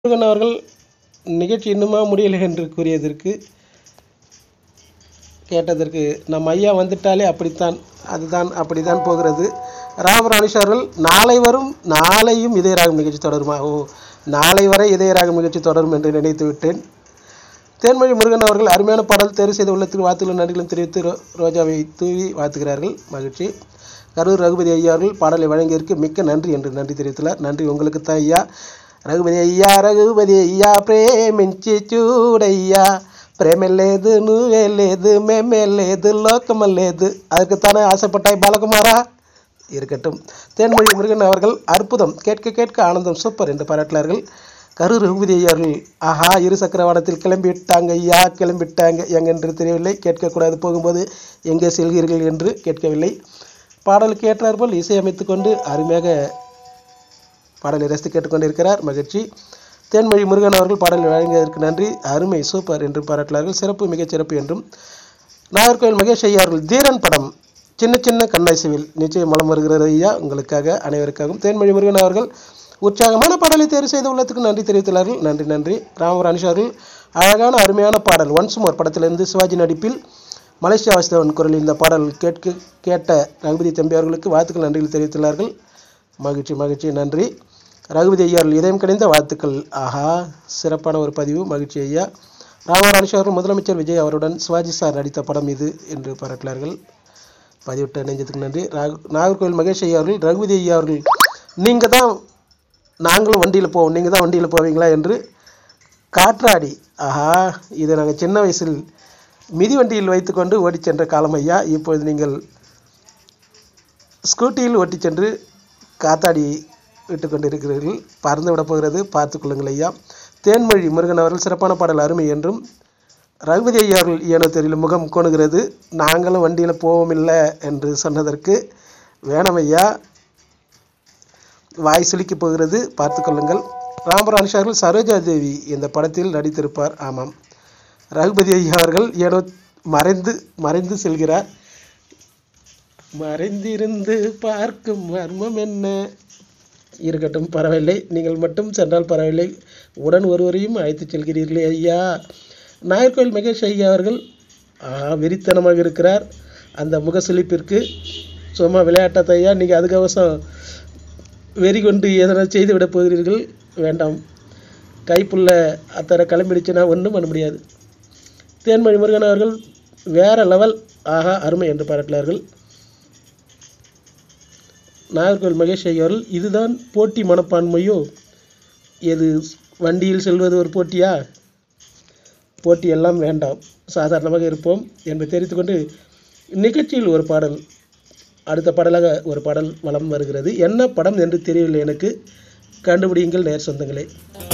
முருகன் அவர்கள் நிகழ்ச்சி இன்னுமா முடியலை என்று கூறியதற்கு கேட்டதற்கு நம்ம ஐயா வந்துட்டாலே அப்படித்தான் அதுதான் அப்படித்தான் போகிறது ராமராணிஷ் அவர்கள் நாளை வரும் நாளையும் இதயராகம் நிகழ்ச்சி தொடருமா ஓ நாளை வரை இதயராகம் நிகழ்ச்சி தொடரும் என்று நினைத்து விட்டேன் தேன்மொழி முருகன் அவர்கள் அருமையான பாடல் தேர்வு செய்த உள்ளத்தில் வாழ்த்துக்களும் நன்றிகளும் தெரிவித்து ரோ- ரோஜாவை தூவி வாழ்த்துகிறார்கள் மகிழ்ச்சி கரூர் ரகுபதி ஐயா அவர்கள் பாடலை வழங்கியதற்கு மிக்க நன்றி என்று நன்றி தெரிவித்துள்ளார் நன்றி உங்களுக்கு தான் ஐயா రఘుపతి అయ్యా రఘుపతి అయ్యా ప్రేమించి చూడయ్యా ప్రేమ లేదు నువ్వే లేదు మేమే లేదు లోకమ లేదు அதற்கு தானே ஆசைப்பட்டாய் பாலகுமாரா இருக்கட்டும் தேன்மொழி முருகன் அவர்கள் அற்புதம் கேட்க கேட்க ஆனந்தம் சூப்பர் என்று பாராட்டினார்கள் கரூர் ரகுபதி ஐயா அவர்கள் ஆஹா இரு சக்கர வாகனத்தில் கிளம்பிவிட்டாங்க ஐயா கிளம்பிவிட்டாங்க எங்கென்று தெரியவில்லை கேட்கக்கூடாது போகும்போது எங்கே செல்கிறீர்கள் என்று கேட்கவில்லை பாடலுக்கு ஏற்றாற்போல் இசையமைத்து கொண்டு அருமையாக பாடலை ரசித்து கேட்டுக்கொண்டிருக்கிறார் மகிழ்ச்சி தேன்மொழி முருகன் அவர்கள் பாடலை வழங்கியதற்கு நன்றி அருமை சூப்பர் என்று பாராட்டினார்கள் சிறப்பு மிகச் சிறப்பு என்றும் நாகர்கோவில் மகேஷ் ஐயா அவர்கள் தீரன் படம் சின்ன சின்ன கண்ணாசிவில் நிச்சயம் மலம் வருகிறது ஐயா உங்களுக்காக அனைவருக்காகவும் தேன்மொழி முருகன் அவர்கள் உற்சாகமான பாடலை தேர்வு செய்த உள்ளத்துக்கு நன்றி தெரிவித்துள்ளார்கள் நன்றி நன்றி ராமராணிஷ் அவர்கள் அழகான அருமையான பாடல் ஒன்ஸ் மோர் படத்திலிருந்து சிவாஜி நடிப்பில் மலேசியா வாசுதேவன் குரலில் இந்த பாடல் கேட்க கேட்ட ரகுபதி தம்பி அவர்களுக்கு வாழ்த்துக்கள் நன்றிகள் தெரிவித்துள்ளார்கள் மகிழ்ச்சி மகிழ்ச்சி நன்றி ரகுபதி ஐயா அவர்கள் இதயம் கணிந்த வாழ்த்துக்கள் ஆஹா சிறப்பான ஒரு பதிவு மகிழ்ச்சி ஐயா ராமராணிஷ் அவர்கள் முதலமைச்சர் விஜய் அவருடன் சிவாஜி சார் நடித்த படம் இது என்று பாராட்டினார்கள் பதிவிட்ட நெஞ்சத்துக்கு நன்றி ராகு நாகர்கோவில் மகேஷ் ஐயா அவர்கள் ரகுபதி ஐயா அவர்கள் நீங்கள் தான் நாங்களும் வண்டியில் போவோம் நீங்கள் தான் வண்டியில் போவீங்களா என்று காற்றாடி ஆஹா இதை நாங்கள் சின்ன வயசில் மிதிவண்டியில் வைத்துக்கொண்டு ஓடிச் சென்ற காலம் ஐயா இப்பொழுது நீங்கள் ஸ்கூட்டியில் ஓட்டிச் சென்று காத்தாடி விட்டு கொண்டிருக்கிறீர்கள் பறந்து விட போகிறது பார்த்து கொள்ளுங்கள் ஐயா தேன்மொழி முருகன் அவர்கள் சிறப்பான பாடல் அருமை என்றும் ரகுபதி ஐயா அவர்கள் ஏனோ தெரியல முகம் கோணுகிறது நாங்களும் வண்டியில் போவோமில்லை என்று சொன்னதற்கு வேணாம் ஐயா வாய் சுலுக்கி போகிறது பார்த்து கொள்ளுங்கள் ராமராணிஷ் அவர்கள் சரோஜா தேவி இந்த படத்தில் நடித்திருப்பார் ஆமாம் ரகுபதி ஐயா அவர்கள் ஏனோ மறைந்து மறைந்து செல்கிறார் மறைந்திருந்து பார்க்கும் மர்மம் என்ன இருக்கட்டும் பரவாயில்லை நீங்கள் மட்டும் சென்றால் பரவாயில்லை உடன் ஒருவரையும் அழைத்துச் செல்கிறீர்களே ஐயா நாகர்கோவில் மகேஷ் ஐயா அவர்கள் ஆஹா வெறித்தனமாக இருக்கிறார் அந்த முகசுளிப்பிற்கு சும்மா விளையாட்டாத்த ஐயா நீங்கள் அதுக்கவசம் வெறி கொண்டு எதனா செய்து விட போகிறீர்கள் வேண்டாம் கைப்புள்ள அத்தனை கிளம்பிடுச்சுன்னா ஒன்றும் பண்ண முடியாது தேன்மொழி முருகன் அவர்கள் வேற லெவல் ஆஹா அருமை என்று பாராட்டினார்கள் நாகர்கோவில் மகேஷ் ஐயா அவர்கள் இதுதான் போட்டி மனப்பான்மையோ எது வண்டியில் செல்வது ஒரு போட்டியா போட்டி எல்லாம் வேண்டாம் சாதாரணமாக இருப்போம் என்று தெரிவித்துக்கொண்டு நிகழ்ச்சியில் ஒரு பாடல் அடுத்த பாடலாக ஒரு பாடல் வலம் வருகிறது என்ன படம் என்று தெரியவில்லை எனக்கு கண்டுபிடியுங்கள் நேர் சொந்தங்களே